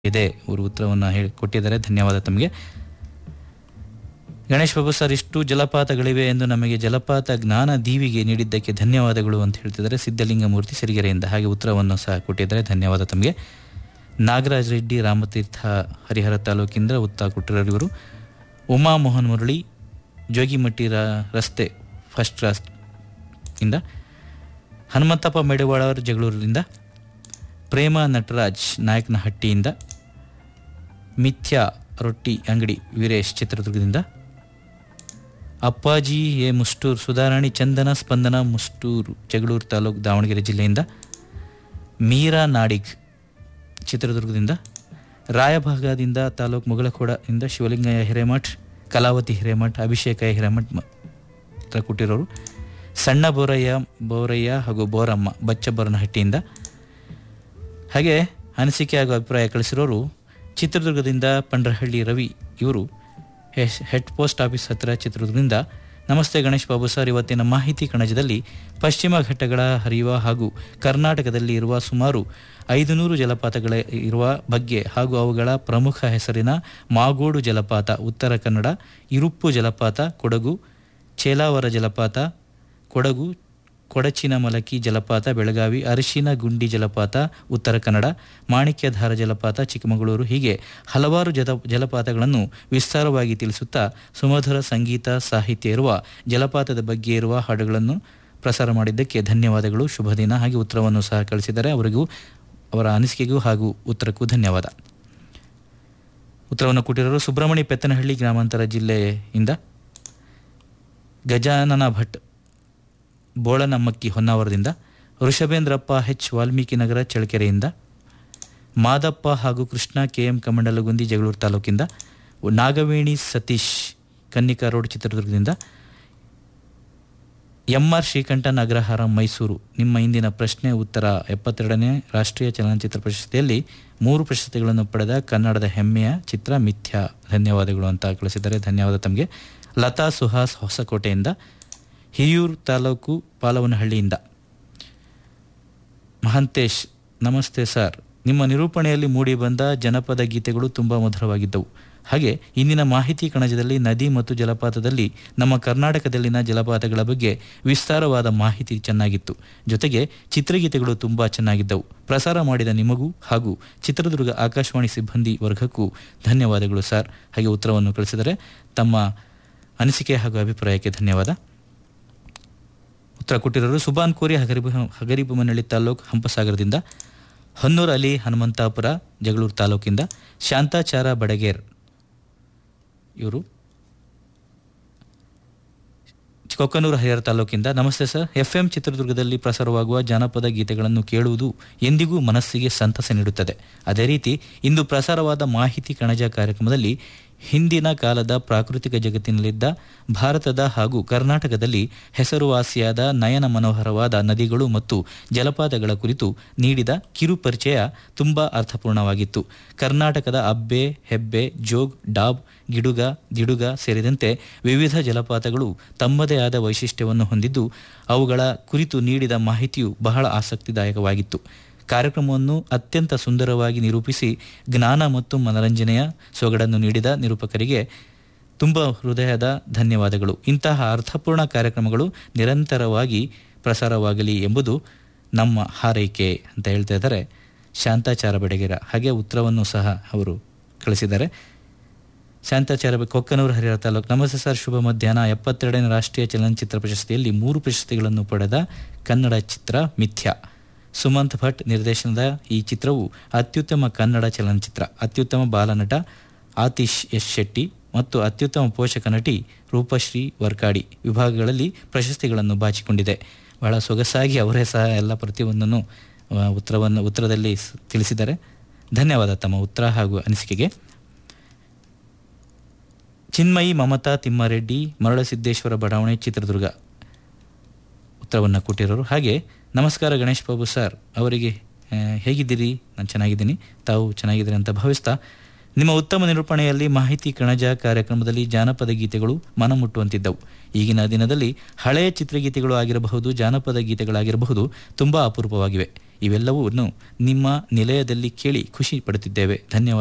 ಇದೆ ಅವರು ಉತ್ತರವನ್ನು ಹೇಳಿ ಕೊಟ್ಟಿದ್ದಾರೆ ಧನ್ಯವಾದ ತಮಗೆ ಗಣೇಶ್ ಬಾಬು ಸರ್ ಇಷ್ಟು ಜಲಪಾತಗಳಿವೆ ಎಂದು ನಮಗೆ ಜಲಪಾತ ಜ್ಞಾನ ದೀವಿಗೆ ನೀಡಿದ್ದಕ್ಕೆ ಧನ್ಯವಾದಗಳು ಅಂತ ಹೇಳ್ತಿದ್ದಾರೆ ಸಿದ್ಧಲಿಂಗಮೂರ್ತಿ ಸಿರಿಗೆರೆಯಿಂದ ಹಾಗೆ ಉತ್ತರವನ್ನು ಸಹ ಕೊಟ್ಟಿದ್ದಾರೆ ಧನ್ಯವಾದ ತಮಗೆ ನಾಗರಾಜ್ ರೆಡ್ಡಿ ರಾಮತೀರ್ಥ ಹರಿಹರ ತಾಲೂಕಿಂದ ಉತ್ತರ ಕೊಟ್ಟಿರೋರು ಇವರು ಉಮಾ ಮೋಹನ್ ಮುರಳಿ ಜೋಗಿಮಟ್ಟಿ ರ- ರಸ್ತೆ ಫಸ್ಟ್ ಕ್ಲಾಸ್ ಇಂದ ಹನುಮಂತಪ್ಪ ಮೇಡವಾಳ ಅವರು ಜಗಳೂರಿನಿಂದ ಪ್ರೇಮ ನಟರಾಜ್ ನಾಯಕನಹಟ್ಟಿಯಿಂದ ಮಿಥ್ಯಾ ರೊಟ್ಟಿ ಅಂಗಡಿ ವೀರೇಶ್ ಚಿತ್ರದುರ್ಗದಿಂದ ಅಪ್ಪಾಜಿ ಎ ಮುಷ್ಟೂರ್ ಸುಧಾರಾಣಿ ಚಂದನ ಸ್ಪಂದನ ಮುಷ್ಟೂರು ಜಗಳೂರು ತಾಲೂಕು ದಾವಣಗೆರೆ ಜಿಲ್ಲೆಯಿಂದ ಮೀರಾ ನಾಡಿಗ್ ಚಿತ್ರದುರ್ಗದಿಂದ ರಾಯಭಾಗದಿಂದ ತಾಲೂಕು ಮುಗಳಖೋಡದಿಂದ ಶಿವಲಿಂಗಯ್ಯ ಹಿರೇಮಠ್ ಕಲಾವತಿ ಹಿರೇಮಠ್ ಅಭಿಷೇಕ ಹಿರೇಮಠ್ ಮ- ಹತ್ರ ಕೊಟ್ಟಿರೋರು ಸಣ್ಣ ಬೋರಯ್ಯ ಬೋರಯ್ಯ ಹಾಗೂ ಬೋರಮ್ಮ ಬಚ್ಚಬ್ಬರನಹಟ್ಟಿಯಿಂದ ಹಾಗೆ ಅನಿಸಿಕೆ ಹಾಗೂ ಅಭಿಪ್ರಾಯ ಕಳಿಸಿರೋರು ಚಿತ್ರದುರ್ಗದಿಂದ ಪಂಡ್ರಹಳ್ಳಿ ರವಿ ಇವರು ಹೆಸ್- ಹೆಡ್ ಪೋಸ್ಟ್ ಆಫೀಸ್ ಹತ್ತಿರ ಚಿತ್ರದುರ್ಗದಿಂದ ನಮಸ್ತೆ ಗಣೇಶ್ ಬಾಬು ಸರ್ ಇವತ್ತಿನ ಮಾಹಿತಿ ಕಣಜದಲ್ಲಿ ಪಶ್ಚಿಮ ಘಟ್ಟಗಳ ಹರಿಯುವ ಹಾಗೂ ಕರ್ನಾಟಕದಲ್ಲಿ ಇರುವ ಸುಮಾರು ಐದು ನೂರು ಜಲಪಾತಗಳ ಇರುವ ಬಗ್ಗೆ ಹಾಗೂ ಅವುಗಳ ಪ್ರಮುಖ ಹೆಸರಿನ ಮಾಗೋಡು ಜಲಪಾತ ಉತ್ತರ ಕನ್ನಡ ಇರುಪ್ಪು ಜಲಪಾತ ಕೊಡಗು ಚೇಲಾವರ ಜಲಪಾತ ಕೊಡಗು ಕೊಡಚಿನ ಮಲಕಿ ಜಲಪಾತ ಬೆಳಗಾವಿ ಅರಿಶಿನ ಗುಂಡಿ ಜಲಪಾತ ಉತ್ತರ ಕನ್ನಡ ಮಾಣಿಕ್ಯಧಾರ ಜಲಪಾತ ಚಿಕ್ಕಮಗಳೂರು ಹೀಗೆ ಹಲವಾರು ಜಲ ಜಲಪಾತಗಳನ್ನು ವಿಸ್ತಾರವಾಗಿ ತಿಳಿಸುತ್ತಾ ಸುಮಧುರ ಸಂಗೀತ ಸಾಹಿತ್ಯ ಇರುವ ಜಲಪಾತದ ಬಗ್ಗೆ ಇರುವ ಹಾಡುಗಳನ್ನು ಪ್ರಸಾರ ಮಾಡಿದ್ದಕ್ಕೆ ಧನ್ಯವಾದಗಳು ಶುಭ ದಿನ ಹಾಗೆ ಉತ್ತರವನ್ನು ಸಹ ಕಳಿಸಿದ್ದಾರೆ ಅವರಿಗೂ ಅವರ ಅನಿಸಿಕೆಗೂ ಹಾಗೂ ಉತ್ತರಕ್ಕೂ ಧನ್ಯವಾದ ಉತ್ತರವನ್ನು ಕೊಟ್ಟಿರೋರು ಸುಬ್ರಹ್ಮಣ್ಯ ಪೆತ್ತನಹಳ್ಳಿ ಗ್ರಾಮಾಂತರ ಜಿಲ್ಲೆಯಿಂದ ಗಜಾನನ ಭಟ್ ಬೋಳನಮ್ಮಕ್ಕಿ ಹೊನ್ನಾವರದಿಂದ ವೃಷಭೇಂದ್ರಪ್ಪ ಹೆಚ್ ವಾಲ್ಮೀಕಿ ನಗರ ಚಳ್ಳಕೆರೆಯಿಂದ ಮಾದಪ್ಪ ಹಾಗೂ ಕೃಷ್ಣ ಕೆ ಎಂ ಕಮಂಡಲಗುಂದಿ ಜಗಳೂರು ತಾಲೂಕಿಂದ ನಾಗವೇಣಿ ಸತೀಶ್ ಕನ್ನಿಕಾ ರೋಡ್ ಚಿತ್ರದುರ್ಗದಿಂದ ಎಂ ಆರ್ ಶ್ರೀಕಂಠ ಅಗ್ರಹಾರ ಮೈಸೂರು ನಿಮ್ಮ ಇಂದಿನ ಪ್ರಶ್ನೆ ಉತ್ತರ ಎಪ್ಪತ್ತೆರಡನೇ ರಾಷ್ಟ್ರೀಯ ಚಲನಚಿತ್ರ ಪ್ರಶಸ್ತಿಯಲ್ಲಿ ಮೂರು ಪ್ರಶಸ್ತಿಗಳನ್ನು ಪಡೆದ ಕನ್ನಡದ ಹೆಮ್ಮೆಯ ಚಿತ್ರ ಮಿಥ್ಯಾ ಧನ್ಯವಾದಗಳು ಅಂತ ಕಳಿಸಿದ್ದಾರೆ ಧನ್ಯವಾದ ತಮಗೆ ಲತಾ ಸುಹಾಸ್ ಹೊಸಕೋಟೆಯಿಂದ ಹಿರಿಯೂರು ತಾಲೂಕು ಪಾಲವನಹಳ್ಳಿಯಿಂದ ಮಹಂತೇಶ್ ನಮಸ್ತೆ ಸರ್ ನಿಮ್ಮ ನಿರೂಪಣೆಯಲ್ಲಿ ಮೂಡಿಬಂದ ಜನಪದ ಗೀತೆಗಳು ತುಂಬ ಮಧುರವಾಗಿದ್ದವು ಹಾಗೆ ಇಂದಿನ ಮಾಹಿತಿ ಕಣಜದಲ್ಲಿ ನದಿ ಮತ್ತು ಜಲಪಾತದಲ್ಲಿ ನಮ್ಮ ಕರ್ನಾಟಕದಲ್ಲಿನ ಜಲಪಾತಗಳ ಬಗ್ಗೆ ವಿಸ್ತಾರವಾದ ಮಾಹಿತಿ ಚೆನ್ನಾಗಿತ್ತು ಜೊತೆಗೆ ಚಿತ್ರಗೀತೆಗಳು ತುಂಬ ಚೆನ್ನಾಗಿದ್ದವು ಪ್ರಸಾರ ಮಾಡಿದ ನಿಮಗೂ ಹಾಗೂ ಚಿತ್ರದುರ್ಗ ಆಕಾಶವಾಣಿ ಸಿಬ್ಬಂದಿ ವರ್ಗಕ್ಕೂ ಧನ್ಯವಾದಗಳು ಸರ್ ಹಾಗೆ ಉತ್ತರವನ್ನು ಕಳಿಸಿದರೆ ತಮ್ಮ ಅನಿಸಿಕೆ ಹಾಗೂ ಅಭಿಪ್ರಾಯಕ್ಕೆ ಧನ್ಯವಾದ ಉತ್ತರ ಕೊಟ್ಟಿರೋರು ಸುಬಾನ್ ಕೋರಿ ಹಗರಿಬ ಹಗರಿಬೊಮ್ಮನಹಳ್ಳಿ ತಾಲೂಕು ಹಂಪಸಾಗರದಿಂದ ಹೊನ್ನೂರು ಅಲಿ ಹನುಮಂತಾಪುರ ಜಗಳೂರು ತಾಲೂಕಿಂದ ಶಾಂತಾಚಾರ ಬಡಗೇರ್ ಇವರು ಕೊಕ್ಕನೂರು ಹರಿಹರ ತಾಲೂಕಿಂದ ನಮಸ್ತೆ ಸರ್ ಎಫ್ ಎಂ ಚಿತ್ರದುರ್ಗದಲ್ಲಿ ಪ್ರಸಾರವಾಗುವ ಜಾನಪದ ಗೀತೆಗಳನ್ನು ಕೇಳುವುದು ಎಂದಿಗೂ ಮನಸ್ಸಿಗೆ ಸಂತಸ ನೀಡುತ್ತದೆ ಅದೇ ರೀತಿ ಇಂದು ಪ್ರಸಾರವಾದ ಮಾಹಿತಿ ಕಣಜ ಕಾರ್ಯಕ್ರಮದಲ್ಲಿ ಹಿಂದಿನ ಕಾಲದ ಪ್ರಾಕೃತಿಕ ಜಗತ್ತಿನಲ್ಲಿದ್ದ ಭಾರತದ ಹಾಗೂ ಕರ್ನಾಟಕದಲ್ಲಿ ಹೆಸರುವಾಸಿಯಾದ ನಯನ ಮನೋಹರವಾದ ನದಿಗಳು ಮತ್ತು ಜಲಪಾತಗಳ ಕುರಿತು ನೀಡಿದ ಕಿರು ಪರಿಚಯ ತುಂಬಾ ಅರ್ಥಪೂರ್ಣವಾಗಿತ್ತು ಕರ್ನಾಟಕದ ಅಬ್ಬೆ ಹೆಬ್ಬೆ ಜೋಗ್ ಡಾಬ್ ಗಿಡುಗ ದಿಡುಗ ಸೇರಿದಂತೆ ವಿವಿಧ ಜಲಪಾತಗಳು ತಮ್ಮದೇ ಆದ ವೈಶಿಷ್ಟ್ಯವನ್ನು ಹೊಂದಿದ್ದು ಅವುಗಳ ಕುರಿತು ನೀಡಿದ ಮಾಹಿತಿಯು ಬಹಳ ಆಸಕ್ತಿದಾಯಕವಾಗಿತ್ತು ಕಾರ್ಯಕ್ರಮವನ್ನು ಅತ್ಯಂತ ಸುಂದರವಾಗಿ ನಿರೂಪಿಸಿ ಜ್ಞಾನ ಮತ್ತು ಮನರಂಜನೆಯ ಸೊಗಡನ್ನು ನೀಡಿದ ನಿರೂಪಕರಿಗೆ ತುಂಬ ಹೃದಯದ ಧನ್ಯವಾದಗಳು ಇಂತಹ ಅರ್ಥಪೂರ್ಣ ಕಾರ್ಯಕ್ರಮಗಳು ನಿರಂತರವಾಗಿ ಪ್ರಸಾರವಾಗಲಿ ಎಂಬುದು ನಮ್ಮ ಹಾರೈಕೆ ಅಂತ ಹೇಳ್ತಾ ಇದ್ದಾರೆ ಶಾಂತಾಚಾರ ಬೆಡಗೆರ ಹಾಗೆ ಉತ್ತರವನ್ನು ಸಹ ಅವರು ಕಳಿಸಿದ್ದಾರೆ ಶಾಂತಾಚಾರ ಬೆ- ಕೊಕ್ಕನೂರು ಹರಿಹರ ತಾಲೂಕು ನಮಸ್ತೆ ಸರ್ ಶುಭ ಮಧ್ಯಾಹ್ನ ಎಪ್ಪತ್ತೆರಡನೇ ರಾಷ್ಟ್ರೀಯ ಚಲನಚಿತ್ರ ಪ್ರಶಸ್ತಿಯಲ್ಲಿ ಮೂರು ಪ್ರಶಸ್ತಿಗಳನ್ನು ಪಡೆದ ಕನ್ನಡ ಚಿತ್ರ ಮಿಥ್ಯಾ ಸುಮಂತ್ ಭಟ್ ನಿರ್ದೇಶನದ ಈ ಚಿತ್ರವು ಅತ್ಯುತ್ತಮ ಕನ್ನಡ ಚಲನಚಿತ್ರ ಅತ್ಯುತ್ತಮ ಬಾಲನಟ ಆತಿಶ್ ಎಸ್ ಶೆಟ್ಟಿ ಮತ್ತು ಅತ್ಯುತ್ತಮ ಪೋಷಕ ನಟಿ ರೂಪಶ್ರೀ ವರ್ಕಾಡಿ ವಿಭಾಗಗಳಲ್ಲಿ ಪ್ರಶಸ್ತಿಗಳನ್ನು ಬಾಚಿಕೊಂಡಿದೆ ಬಹಳ ಸೊಗಸಾಗಿ ಅವರೇ ಸಹ ಎಲ್ಲ ಪ್ರತಿಯೊಂದನ್ನು ಆ, ಉತ್ತರವನ್ನು ಉತ್ತರದಲ್ಲಿ ಸ್- ತಿಳಿಸಿದ್ದಾರೆ ಧನ್ಯವಾದ ತಮ್ಮ ಉತ್ತರ ಹಾಗೂ ಅನಿಸಿಕೆಗೆ ಚಿನ್ಮಯಿ ಮಮತಾ ತಿಮ್ಮಾರೆಡ್ಡಿ ಮರಳಸಿದ್ದೇಶ್ವರ ಬಡಾವಣೆ ಚಿತ್ರದುರ್ಗ ಉತ್ತರವನ್ನು ಕೊಟ್ಟಿರೋರು ಹಾಗೆ ನಮಸ್ಕಾರ ಗಣೇಶ್ ಬಾಬು ಸರ್ ಅವರಿಗೆ ಆ, ಹೇಗಿದ್ದೀರಿ ನಾನು ಚೆನ್ನಾಗಿದ್ದೀನಿ ತಾವು ಚೆನ್ನಾಗಿದ್ದೀರಿ ಅಂತ ಭಾವಿಸ್ತಾ ನಿಮ್ಮ ಉತ್ತಮ ನಿರೂಪಣೆಯಲ್ಲಿ ಮಾಹಿತಿ ಕಣಜ ಕಾರ್ಯಕ್ರಮದಲ್ಲಿ ಜಾನಪದ ಗೀತೆಗಳು ಮನಮುಟ್ಟುವಂತಿದ್ದವು ಈಗಿನ ದಿನದಲ್ಲಿ ಹಳೆಯ ಚಿತ್ರಗೀತೆಗಳು ಆಗಿರಬಹುದು ಜಾನಪದ ಗೀತೆಗಳಾಗಿರಬಹುದು ತುಂಬಾ ಅಪರೂಪವಾಗಿವೆ ಇವೆಲ್ಲವನ್ನೂ ನಿಮ್ಮ ನಿಲಯದಲ್ಲಿ ಕೇಳಿ ಖುಷಿ ಪಡುತ್ತಿದ್ದೇವೆ ಧನ್ಯವಾದ